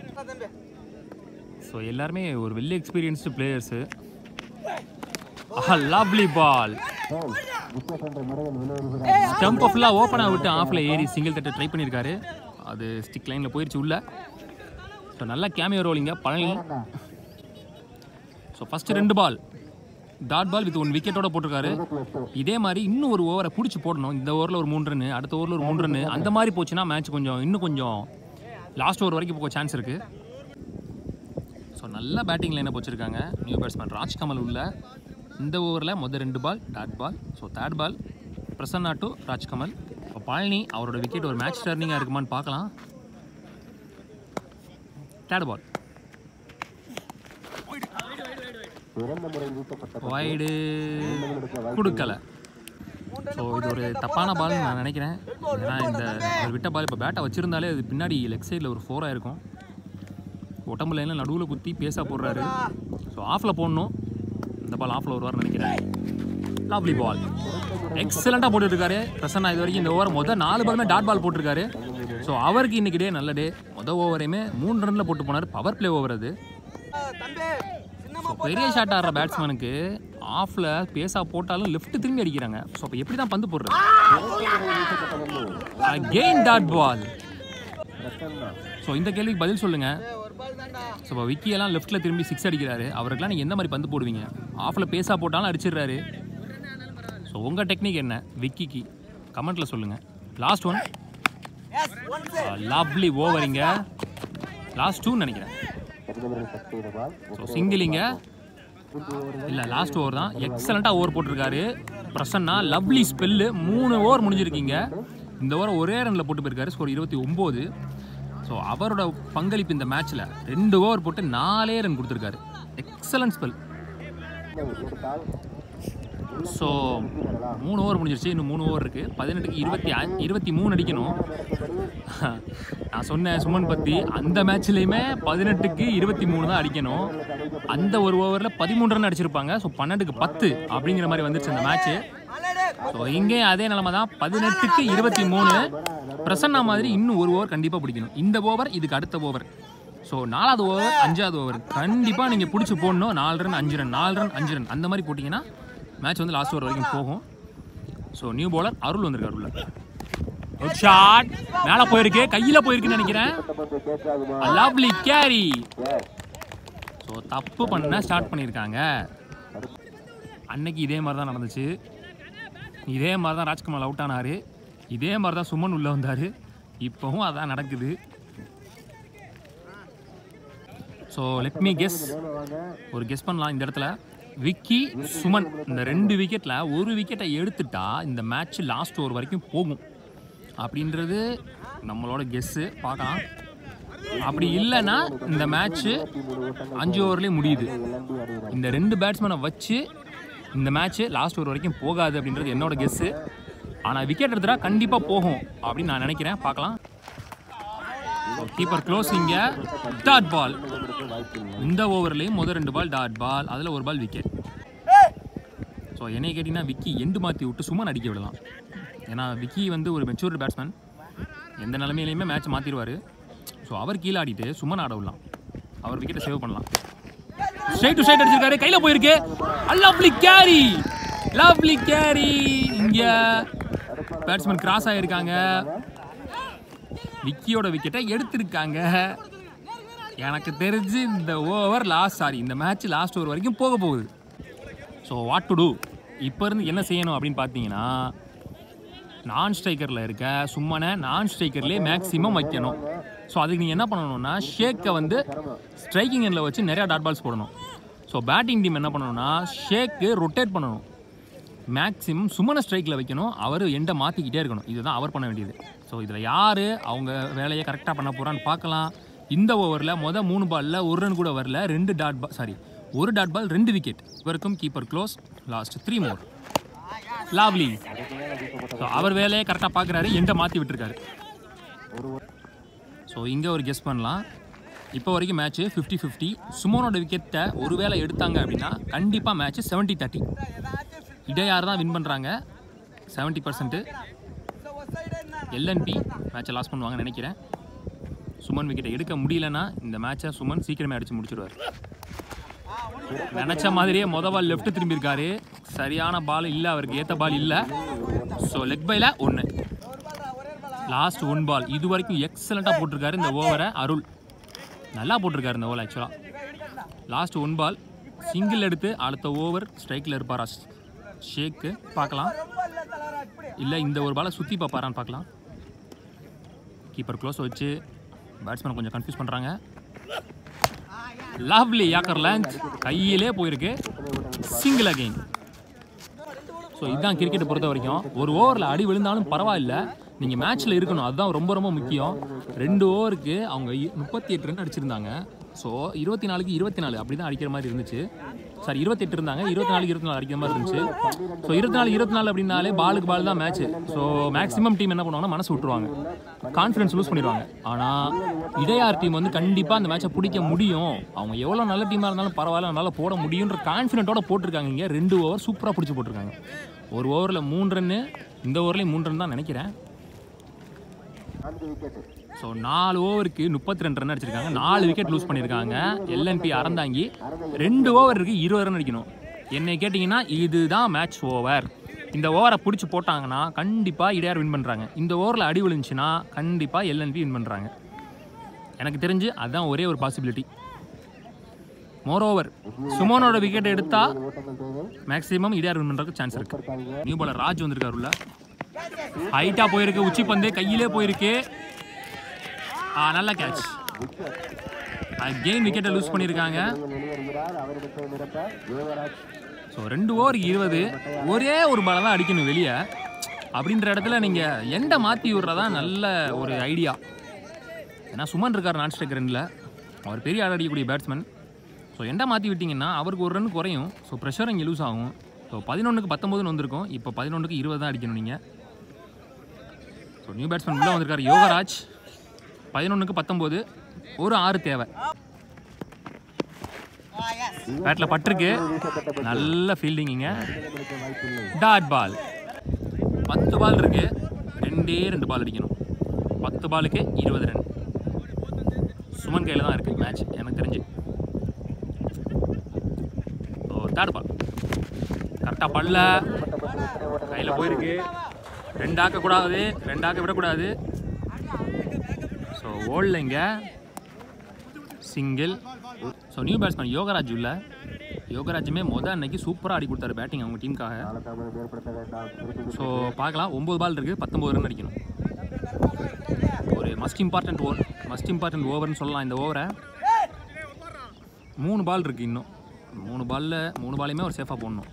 so எல்லாருமே ஒரு வெள்ளி experienced players lovely ball stump ஃபுல்லாக ஓப்பனாக விட்டு ஆஃபில் ஏறி சிங்கிள் தட்டை ட்ரை பண்ணியிருக்காரு அது ஸ்டிக் லைனில் போயிடுச்சு உள்ள ஸோ நல்லா கேமியோ ரோலிங்க பழனி ஸோ ஃபஸ்ட்டு ரெண்டு ball dot ball with one விக்கெட்டோட போட்டிருக்காரு இதே மாதிரி இன்னும் ஒரு ஓவரை பிடிச்சி போடணும் இந்த ஓவரில் ஒரு மூணு ரன்னு அடுத்த ஓவரில் ஒரு மூணு ரன்னு அந்த மாதிரி போச்சுன்னா மேட்ச் கொஞ்சம் இன்னும் கொஞ்சம் லாஸ்ட் ஓவர் வரைக்கும் போக சான்ஸ் இருக்குது ஸோ நல்ல பேட்டிங் லைனை வச்சுருக்காங்க நியூ பேட்ஸ்மேன் ராஜ்கமல் உள்ள இந்த ஓவரில் மொதல் ரெண்டு ball dot ball so third ball Prasanna to Rajkamal இப்போ பழனி அவரோட விக்கெட் ஒரு மேட்ச் டர்னிங்காக இருக்குமான்னு பார்க்கலாம் தேர்ட் பால் வைடு கொடுக்கல ஸோ இது ஒரு தப்பான பால்னு நான் நினைக்கிறேன் ஏன்னா இந்த அவர் விட்ட பால் இப்போ பேட்டை வச்சுருந்தாலே அது பின்னாடி லெக் சைடில் ஒரு ஃபோராக இருக்கும் உடம்பு லைனில் நடுவில் குத்தி பேஸாக போடுறாரு ஸோ ஆஃபில் போடணும் இந்த பால் ஆஃபில் வருவார்னு நினைக்கிறேன் லவ்லி பால் எக்ஸலண்ட்டாக போட்டுருக்காரு பிரசன்னா இது வரைக்கும் இந்த ஓவர் மொதல் நாலு பாலுமே டாட் பால் போட்டிருக்காரு ஸோ அவருக்கு இன்னைக்கு டே நல்ல டே மொதல் ஓவரையுமே மூணு ரனில் போட்டு போனார் பவர் பிளே ஓவர் அது ஸோ பெரிய ஷாட் ஆடுற பேட்ஸ்மேனுக்கு ஆஃபில் பேஸாக போட்டாலும் லெஃப்ட் திரும்பி அடிக்கிறாங்க ஸோ அப்போ எப்படி தான் பந்து போடுறது அகெயின் டாட் பால் ஸோ இந்த கேள்விக்கு பதில் சொல்லுங்கள் ஸோ இப்போ விக்கி எல்லாம் லெஃப்ட்டில் திரும்பி சிக்ஸ் அடிக்கிறாரு அவருக்கெல்லாம் நீங்கள் எந்த மாதிரி பந்து போடுவீங்க ஆஃபில் பேஸாக போட்டாலும் அடிச்சிடுறாரு ஸோ உங்கள் டெக்னிக் என்ன விக்கிக்கு கமெண்ட்டில் சொல்லுங்கள் லாஸ்ட் ஒன் லவ்லி ஓவரிங்க லாஸ்ட் டூன்னு நினைக்கிறேன் ஸோ சிங்கிளிங்க இல்லை லாஸ்ட் ஓவர் தான் எக்ஸலண்ட்டாக ஓவர் போட்டிருக்காரு பிரசன்னா லவ்லி ஸ்பெல்லு மூணு ஓவர் முடிஞ்சிருக்கீங்க இந்த ஓவர் ஒரே ரனில் போட்டு போயிருக்காரு ஸ்கோர் இருபத்தி ஒம்பது ஸோ அவரோட பங்களிப்பு இந்த மேட்ச்சில் ரெண்டு ஓவர் போட்டு நாலே ரன் கொடுத்துருக்காரு எக்ஸலன்ட் ஸ்பெல் ஸோ மூணு ஓவர் முடிஞ்சிருச்சு இன்னும் மூணு ஓவர் இருக்குது பதினெட்டுக்கு இருபத்தி அ- இருபத்தி மூணு அடிக்கணும் நான் சொன்னேன் சுமன் பற்றி அந்த மேட்ச்லேயுமே பதினெட்டுக்கு இருபத்தி மூணு தான் அடிக்கணும் அந்த ஒரு ஓவரில் பதிமூணு ரன் அடிச்சிருப்பாங்க ஸோ பன்னெண்டுக்கு பத்து அப்படிங்கிற மாதிரி வந்துருச்சு அந்த மேட்ச்சு ஸோ இங்கேயும் அதே நிலமை தான் பதினெட்டுக்கு இருபத்தி மூணு பிரசன்னா மாதிரி இன்னும் ஒரு ஓவர் கண்டிப்பாக பிடிக்கணும் இந்த ஓவர் இதுக்கு அடுத்த ஓவர் ஸோ நாலாவது ஓவர் அஞ்சாவது ஓவர் கண்டிப்பாக நீங்கள் பிடிச்சி போடணும் நாலு ரன் அஞ்சு ரன் நாலு ரன் அஞ்சு ரன் அந்த மாதிரி போட்டிங்கன்னா மேட்ச் வந்து லாஸ்ட் ஓவர் வரைக்கும் போகும் ஸோ நியூ பவுலர் அருள் வந்திருக்காரு உள்ள ஒரு ஷாட் மேலே போயிருக்கு கையில் போயிருக்குன்னு நினைக்கிறேன் லவ்லி கேரி ஸோ தப்பு பண்ண ஸ்டார்ட் பண்ணியிருக்காங்க அன்னைக்கு இதே மாதிரி தான் நடந்துச்சு இதே மாதிரி தான் ராஜ்குமார் அவுட் ஆனார் இதே மாதிரி தான் சுமன் உள்ளே வந்தார் இப்போவும் அதான் நடக்குது ஸோ லெட் மீ கெஸ் ஒரு கெஸ் பண்ணலாம் இந்த இடத்துல விக்கி சுமன் இந்த ரெண்டு விக்கெட்டில் ஒரு விக்கெட்டை எடுத்துட்டா இந்த மேட்ச் லாஸ்ட் ஓவர் வரைக்கும் போகும் அப்படின்றது நம்மளோட கெஸ்ஸு பார்க்கலாம் அப்படி இல்லைன்னா இந்த மேட்ச்சு அஞ்சு ஓவர்லேயே முடியுது இந்த ரெண்டு பேட்ஸ்மேனை வச்சு இந்த மேட்ச்சு லாஸ்ட் ஓவர் வரைக்கும் போகாது அப்படின்றது என்னோட கெஸ்ஸு ஆனால் விக்கெட் எடுத்துட்டா கண்டிப்பாக போகும் அப்படின்னு நான் நினைக்கிறேன் பார்க்கலாம் கீப்பர் க்ளோஸ் இங்கே டாட் பால் இந்த ஓவர்லேயும் முதல் ரெண்டு பால் டாட் பால் அதில் ஒரு பால் விக்கெட் ஸோ என்னை கேட்டிங்கன்னா விக்கி எண்டு மாற்றி விட்டு சுமன் அடிக்க விடலாம் ஏன்னா விக்கி வந்து ஒரு மெச்சூர்டு பேட்ஸ்மேன் எந்த நிலமையிலையுமே மேட்ச் மாற்றிடுவார் ஸோ அவர் கீழே ஆடிட்டு சுமன் ஆட விடலாம் அவர் விக்கெட்டை சேவ் பண்ணலாம் ஸ்ட்ரைட் டு ஸ்ட்ரைட் அடிச்சிருக்காரு கையில் போயிருக்கு லவ்லி கேரி லவ்லி கேரி இங்கே பேட்ஸ்மேன் கிராஸ் ஆகியிருக்காங்க விக்கியோட விக்கெட்டை எடுத்திருக்காங்க எனக்கு தெரிஞ்சு இந்த ஓவர் லாஸ்ட் சாரி இந்த மேட்ச் லாஸ்ட் ஓவர் வரைக்கும் போக போகுது ஸோ வாட் டு டூ இப்போ இருந்து என்ன செய்யணும் அப்படின்னு பார்த்தீங்கன்னா நான் ஸ்ட்ரைக்கரில் இருக்க சும்மனை நான் ஸ்ட்ரைக்கர்லேயே மேக்ஸிமம் வைக்கணும் ஸோ அதுக்கு நீங்கள் என்ன பண்ணணும்னா ஷேக்கை வந்து ஸ்ட்ரைக்கிங் எண்டில் வச்சு நிறையா டாட் பால்ஸ் போடணும் ஸோ பேட்டிங் டீம் என்ன பண்ணணும்னா ஷேக்கு ரொட்டேட் பண்ணணும் மேக்ஸிமம் சுமனை ஸ்ட்ரைக்கில் வைக்கணும் அவர் எண்டை மாற்றிக்கிட்டே இருக்கணும் இதுதான் அவர் பண்ண வேண்டியது ஸோ இதில் யார் அவங்க வேலையை கரெக்டாக பண்ண போகிறான்னு பார்க்கலாம் இந்த ஓவரில் மொதல் மூணு பாலில் ஒரு ரன் கூட வரல ரெண்டு டாட் பால் சாரி ஒரு டாட் பால் ரெண்டு விக்கெட் இவருக்கும் keeper close last three more lovely so அவர் வேலையை கரெக்டாக பார்க்குறாரு எண்டை மாற்றி விட்டுருக்காரு ஸோ இங்கே ஒரு கெஸ் பண்ணலாம் இப்போ வரைக்கும் மேட்ச்சு ஃபிஃப்டி ஃபிஃப்டி சுமோனோட விக்கெட்டை ஒரு வேளை எடுத்தாங்க அப்படின்னா கண்டிப்பாக மேட்ச்சு செவன்ட்டி தேர்ட்டி இடையார் தான் வின் பண்ணுறாங்க செவன்ட்டி பர்சன்ட்டு எல்என்பி மேட்சை லாஸ் பண்ணுவாங்கன்னு நினைக்கிறேன் சுமன் விக்கெட்டை எடுக்க முடியலன்னா இந்த மேட்சை சுமன் சீக்கிரமே அடித்து முடிச்சிடுவார் நினச்ச மாதிரியே மொத பால் லெஃப்ட் திரும்பியிருக்காரு சரியான பால் இல்லை அவருக்கு ஏற்ற பால் இல்லை ஸோ லெக் பைல ஒன்று லாஸ்ட் ஒன் பால் இது வரைக்கும் எக்ஸலண்ட்டாக போட்டிருக்காரு இந்த ஓவரை அருள் நல்லா போட்டிருக்காரு இந்த ஓவர் ஆக்சுவலாக லாஸ்ட் ஒன் பால் சிங்கிள் எடுத்து அடுத்த ஓவர் ஸ்ட்ரைக்கில் இருப்பாரா ஷேக்கு பார்க்கலாம் இல்லை இந்த ஒரு பாலை சுற்றி பார்ப்பாரான்னு பார்க்கலாம் கீப்பர் க்ளோஸ் வச்சு பேட்ஸ்மேன் கொஞ்சம் கன்ஃபியூஸ் பண்ணுறாங்க லவ்லி யாக்கர் லேஞ்ச் கையிலே போயிருக்கு சிங்கிள் அகைன் ஸோ இதுதான் கிரிக்கெட்டை பொறுத்த வரைக்கும் ஒரு ஓவரில் அடி விழுந்தாலும் பரவாயில்ல நீங்கள் மேட்ச்சில் இருக்கணும் அதுதான் ரொம்ப ரொம்ப முக்கியம் ரெண்டு ஓவருக்கு அவங்க இ- முப்பத்தி எட்டு ரன் அடிச்சிருந்தாங்க ஸோ இருபத்தி நாலுக்கு இருபத்தி நாலு அப்படி தான் அடிக்கிற மாதிரி இருந்துச்சு சாரி இருபத்தெட்டு இருந்தாங்க இருபத்தி நாலு இருபத்தி நாலு அடிக்கிற மாதிரி இருந்துச்சு ஸோ இருபத்தி நாலு இருபத்தி நாலு அப்படின்னாலே பாலுக்கு பால் தான் மேட்ச் ஸோ மேக்ஸிமம் டீம் என்ன பண்ணுவாங்கன்னா மனசு விட்டுருவாங்க கான்ஃபிடன்ஸ் லூஸ் பண்ணிடுவாங்க ஆனால் இடையார் டீம் வந்து கண்டிப்பாக அந்த மேட்சை பிடிக்க முடியும் அவங்க எவ்வளோ நல்ல டீமாக இருந்தாலும் பரவாயில்ல நல்லா போட முடியுன்ற கான்ஃபிடென்ட்டோட போட்டிருக்காங்க இங்கே ரெண்டு ஓவர் சூப்பராக பிடிச்சி போட்டிருக்காங்க ஒரு ஓவரில் மூணு ரன்னு இந்த ஓவர்லேயும் மூணு ரன் தான் நினைக்கிறேன் ஸோ நாலு ஓவருக்கு முப்பத்தி ரெண்டு ரன் அடிச்சிருக்காங்க நாலு விக்கெட் லூஸ் பண்ணியிருக்காங்க எல்என்பி அறந்தாங்கி ரெண்டு ஓவர் இருக்கு இருபது ரன் அடிக்கணும் என்னை கேட்டிங்கன்னா இதுதான் மேட்ச் ஓவர் இந்த ஓவரை பிடிச்சி போட்டாங்கன்னா கண்டிப்பாக இடையார் வின் பண்ணுறாங்க இந்த ஓவரில் அடி விழுந்துச்சுன்னா கண்டிப்பாக எல்என்பி வின் பண்ணுறாங்க எனக்கு தெரிஞ்சு அதுதான் ஒரே ஒரு பாசிபிலிட்டி மோர் ஓவர் சுமோனோட விக்கெட் எடுத்தா மேக்ஸிமம் இடையார் வின் பண்ணுறதுக்கு சான்ஸ் இருக்கு நியூ பாலர் ராஜ் வந்திருக்காருல்ல ஹைட்டா போயிருக்கு உச்சி பந்து கையிலே போயிருக்கு ஆ நல்ல கேட்ச் கேம் விக்கெட்டை லூஸ் பண்ணியிருக்காங்க ஸோ ரெண்டு ஓவர் இருபது ஒரே ஒரு பாலை தான் அடிக்கணும் வெளியே அப்படின்ற இடத்துல நீங்கள் எண்டை மாற்றி விடுறதா நல்ல ஒரு ஐடியா ஏன்னா சுமன் இருக்கார் நான் ஸ்ட்ரைக் ரன்னில் அவர் பெரிய ஆள் அடிக்கக்கூடிய பேட்ஸ்மேன் ஸோ எண்டை மாற்றி விட்டிங்கன்னா அவருக்கு ஒரு ரன் குறையும் ஸோ ப்ரெஷர் இங்கே லூஸ் ஆகும் ஸோ பதினொன்றுக்கு பத்தொம்போதுன்னு வந்திருக்கும் இப்போ பதினொன்றுக்கு இருபது தான் அடிக்கணும் நீங்கள் ஸோ நியூ பேட்ஸ்மேன் உள்ளே வந்திருக்காரு யோகராஜ் பதினொன்றுக்கு பத்தொம்போது ஒரு ஆறு தேவை பேட்டில் பட்டிருக்கு நல்ல ஃபீல்டிங்கிங்க டாட் பால் பத்து பால் இருக்கு ரெண்டே ரெண்டு பால் அடிக்கணும் பத்து பாலுக்கு இருபது ரன் சுமன் கையில் தான் இருக்குது மேட்ச் எனக்கு தெரிஞ்சு ஓ தேர்ட் பால் கரெக்டாக பல்ல கையில் போயிருக்கு ரெண்டாக்க கூடாது ரெண்டாக்க விடக்கூடாது ஸோ ஓடலைங்க single so new batsman Yogaraj உள்ள யோகராஜுமே மொதல் அன்னைக்கு சூப்பராக ஆடி கொடுத்தாரு பேட்டிங் அவங்க டீமுக்காக ஸோ பார்க்கலாம் ஒம்பது பால் இருக்குது பத்தொம்பது ரன் அடிக்கணும் ஒரு must important over must important ஓவர்னு சொல்லலாம் இந்த ஓவரை மூணு பால் இருக்குது இன்னும் மூணு பாலில் மூணு பாலையுமே ஒரு சேஃபாக போடணும்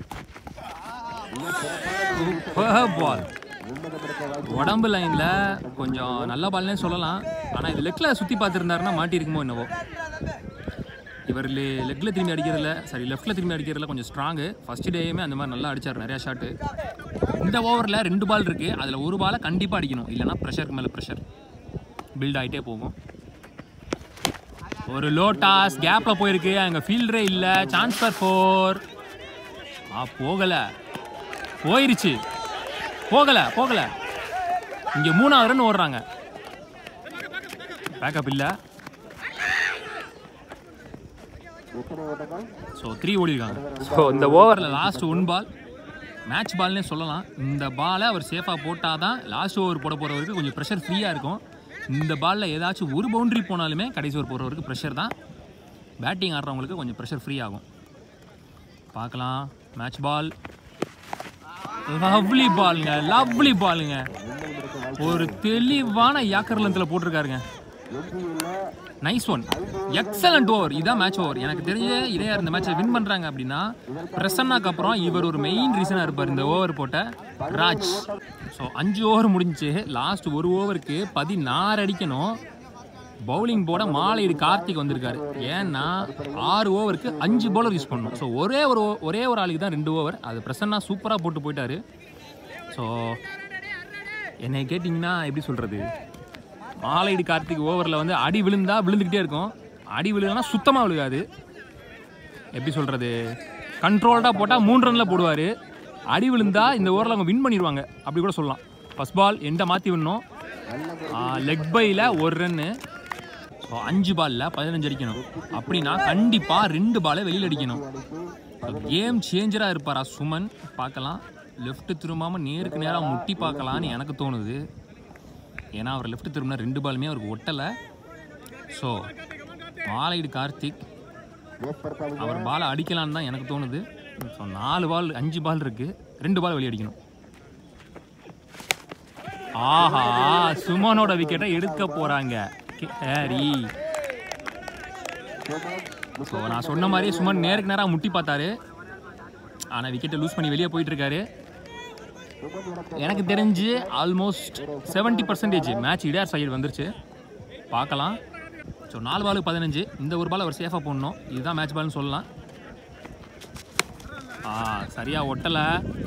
பால் உடம்பு லைனில் கொஞ்சம் நல்ல பால்னே சொல்லலாம் ஆனால் இது லெக்கில் சுற்றி பார்த்துருந்தாருன்னா மாட்டியிருக்குமோ என்னவோ இவர் லெக்கில் திரும்பி அடிக்கிறதுல சாரி லெஃப்ட்டில் திரும்பி அடிக்கிறதுல கொஞ்சம் ஸ்ட்ராங்கு ஃபர்ஸ்ட் டேயுமே அந்த மாதிரி நல்லா அடிச்சார் நிறையா ஷாட்டு இந்த ஓவரில் ரெண்டு பால் இருக்குது அதில் ஒரு பாலை கண்டிப்பாக அடிக்கணும் இல்லைன்னா ப்ரெஷருக்கு மேலே ப்ரெஷர் பில்ட் ஆகிட்டே போகும் ஒரு லோட்டாஸ் கேப்பில் போயிருக்கு அங்கே ஃபீல்டரே இல்லை சான்ஸ் ஃபார் ஃபோர் ஆ போகலை போயிருச்சு போகலை போகலை இங்கே மூணாவது ரன் ஓடுறாங்க பேக்கப் இல்லை ஸோ த்ரீ ஓடிருக்காங்க ஸோ இந்த ஓவரில் லாஸ்ட் ஒன் பால் மேட்ச் பால்னே சொல்லலாம் இந்த பாலை அவர் சேஃபாக போட்டால் தான் லாஸ்ட் ஓவர் போட போகிறவருக்கு கொஞ்சம் ப்ரெஷர் ஃப்ரீயாக இருக்கும் இந்த பாலில் ஏதாச்சும் ஒரு பவுண்டரி போனாலுமே கடைசி ஓவர் போடுறவருக்கு ப்ரெஷர் தான் பேட்டிங் ஆடுறவங்களுக்கு கொஞ்சம் ப்ரெஷர் ஃப்ரீ ஆகும் பார்க்கலாம் மேட்ச் பால் லவ்லி பாலுங்க லவ்லி பாலுங்க ஒரு தெளிவான யாக்கர் லென்த்தில் போட்டிருக்காருங்க நைஸ் ஒன் எக்ஸலண்ட் ஓவர் இதான் மேட்ச் ஓவர் எனக்கு தெரிஞ்ச இதே இந்த மேட்சை வின் பண்ணுறாங்க அப்படின்னா பிரசன்னாக்கு அப்புறம் இவர் ஒரு மெயின் ரீசனாக இருப்பார் இந்த ஓவர் போட்ட ராஜ் ஸோ அஞ்சு ஓவர் முடிஞ்சுச்சு லாஸ்ட் ஒரு ஓவருக்கு பதினாறு அடிக்கணும் பவுலிங் போட மாலையீடு கார்த்திக் வந்திருக்காரு ஏன்னா ஆறு ஓவருக்கு அஞ்சு பவுலர் யூஸ் பண்ணணும் ஸோ ஒரே ஒரு o- ஒரே ஒரு ஆளுக்கு தான் ரெண்டு ஓவர் அது பிரசன்னா சூப்பராக போட்டு போயிட்டாரு ஸோ என்னை கேட்டிங்கன்னா எப்படி சொல்கிறது மாலையீடு கார்த்திக் ஓவரில் வந்து அடி விழுந்தா விழுந்துக்கிட்டே இருக்கும் அடி விழுதுனா சுத்தமாக விழுகாது எப்படி சொல்கிறது கண்ட்ரோல்டாக போட்டால் மூணு ரனில் போடுவார் அடி விழுந்தா இந்த ஓவரில் அவங்க வின் பண்ணிடுவாங்க அப்படி கூட சொல்லலாம் ஃபஸ்ட் பால் எண்டை மாற்றி விடணும் லெக் பையில் ஒரு ரன்னு ஸோ அஞ்சு பாலில் பதினஞ்சு அடிக்கணும் அப்படின்னா கண்டிப்பாக ரெண்டு பாலை வெளியில் அடிக்கணும் கேம் சேஞ்சராக இருப்பாரா சுமன் பார்க்கலாம் லெஃப்ட் திரும்பாமல் நேருக்கு நேராக முட்டி பார்க்கலான்னு எனக்கு தோணுது ஏன்னா அவர் லெஃப்ட் திரும்பினா ரெண்டு பாலுமே அவருக்கு ஒட்டலை ஸோ மாலையீடு கார்த்திக் அவர் பாலை அடிக்கலான்னு தான் எனக்கு தோணுது ஸோ நாலு பால் அஞ்சு பால் இருக்குது ரெண்டு பால் வெளியே அடிக்கணும் ஆஹா சுமனோட விக்கெட்டை எடுக்க போகிறாங்க சரி ஸோ நான் சொன்ன மாதிரியே சுமன் நேருக்கு நேராக முட்டி பார்த்தாரு ஆனால் விக்கெட்டை லூஸ் பண்ணி வெளியே போயிட்டு இருக்காரு எனக்கு தெரிஞ்சு almost 70% percentage match Idaiyar side வந்துருச்சு பார்க்கலாம் ஸோ நாலு பாலுக்கு பதினஞ்சு இந்த ஒரு பால் அவர் சேஃபாக போடணும் இதுதான் மேட்ச் பால்னு சொல்லலாம் ஆ சரியாக ஒட்டலை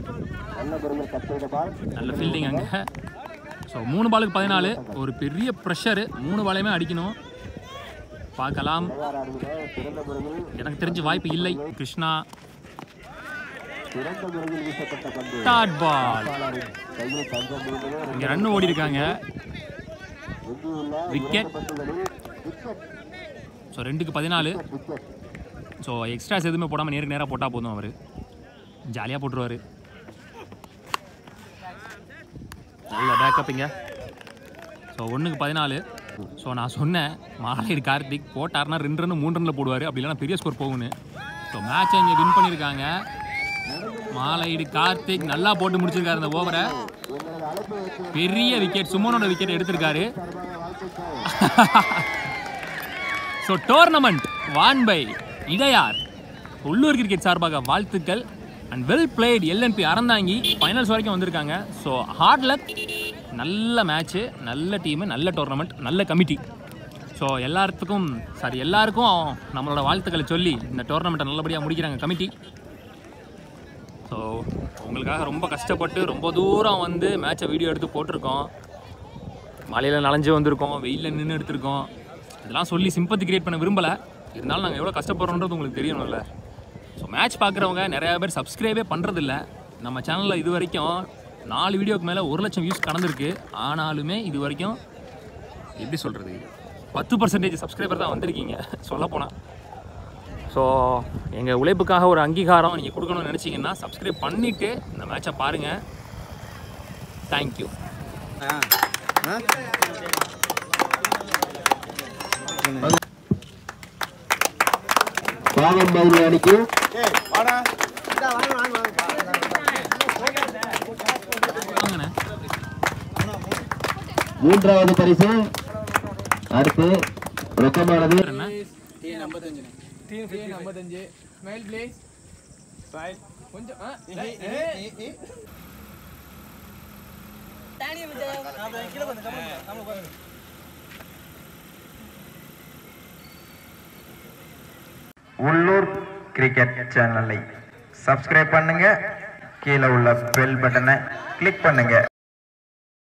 நல்ல ஃபீல்டிங் அங்கே ஸோ மூணு பாலுக்கு பதினாலு ஒரு பெரிய ப்ரெஷரு மூணு பாலையுமே அடிக்கணும் பார்க்கலாம் எனக்கு தெரிஞ்ச வாய்ப்பு இல்லை கிருஷ்ணா டாட் பால் இங்கே ரன் ஓடி இருக்காங்க விக்கெட் ஸோ ரெண்டுக்கு பதினாலு ஸோ எக்ஸ்ட்ராஸ் எதுவுமே போடாமல் நேருக்கு நேராக போட்டால் போதும் அவர் ஜாலியாக போட்டுருவார் நல்ல பேக்கப்புங்க ஸோ ஒன்றுக்கு பதினாலு ஸோ நான் சொன்னேன் மாலையீடு கார்த்திக் போட்டார்னா ரெண்டு ரன் மூணு ரனில் போடுவார் அப்படி இல்லைன்னா பெரிய ஸ்கோர் போகும்னு ஸோ மேட்சை இங்கே வின் பண்ணியிருக்காங்க மாலையீடு கார்த்திக் நல்லா போட்டு முடிச்சிருக்காரு அந்த ஓவரை பெரிய விக்கெட் சுமனோட விக்கெட் எடுத்திருக்காரு so tournament won by Idaiyar உள்ளூர் கிரிக்கெட் சார்பாக வாழ்த்துக்கள் and well played LNB Aranthangi finals வரைக்கும் வந்திருக்காங்க ஸோ ஹார்ட் லக் நல்ல மேட்ச்சு நல்ல டீமு நல்ல டோர்னமெண்ட் நல்ல கமிட்டி ஸோ எல்லாத்துக்கும் சாரி எல்லாருக்கும் நம்மளோட வாழ்த்துக்களை சொல்லி இந்த டோர்னமெண்ட்டை நல்லபடியாக முடிக்கிறாங்க கமிட்டி ஸோ உங்களுக்காக ரொம்ப கஷ்டப்பட்டு ரொம்ப தூரம் வந்து மேட்சை வீடியோ எடுத்து போட்டிருக்கோம் மழையில் நனைஞ்சு வந்திருக்கோம் வெயிலில் நின்று எடுத்திருக்கோம் இதெல்லாம் சொல்லி சிம்பத்தி கிரியேட் பண்ண விரும்பலை இருந்தாலும் நாங்கள் எவ்வளோ கஷ்டப்படுறோன்றது உங்களுக்கு தெரியணும்ல ஸோ மேட்ச் பார்க்குறவங்க நிறையா பேர் சப்ஸ்கிரைபே பண்ணுறதில்ல நம்ம சேனலில் இது வரைக்கும் நாலு வீடியோக்கு மேலே ஒரு லட்சம் வியூஸ் கடந்திருக்கு ஆனாலுமே இது வரைக்கும் எப்படி சொல்கிறது பத்து பர்சன்டேஜ் சப்ஸ்கிரைபர் தான் வந்திருக்கீங்க சொல்லப்போனால் ஸோ எங்கள் உழைப்புக்காக ஒரு அங்கீகாரம் நீங்கள் கொடுக்கணும்னு நினச்சிங்கன்னா சப்ஸ்கிரைப் பண்ணிவிட்டு இந்த மேட்சை பாருங்கள் தேங்க்யூ ராமன் மாதிரி அணிக்கும் வாங்கண்ணே மூன்றாவது பரிசு அடுத்து ரொக்கமானது என்ன உள்ளூர் கிரிக்கெட் சேனலை சப்ஸ்கிரைப் பண்ணுங்க கீழே உள்ள பெல் பட்டனை கிளிக் பண்ணுங்க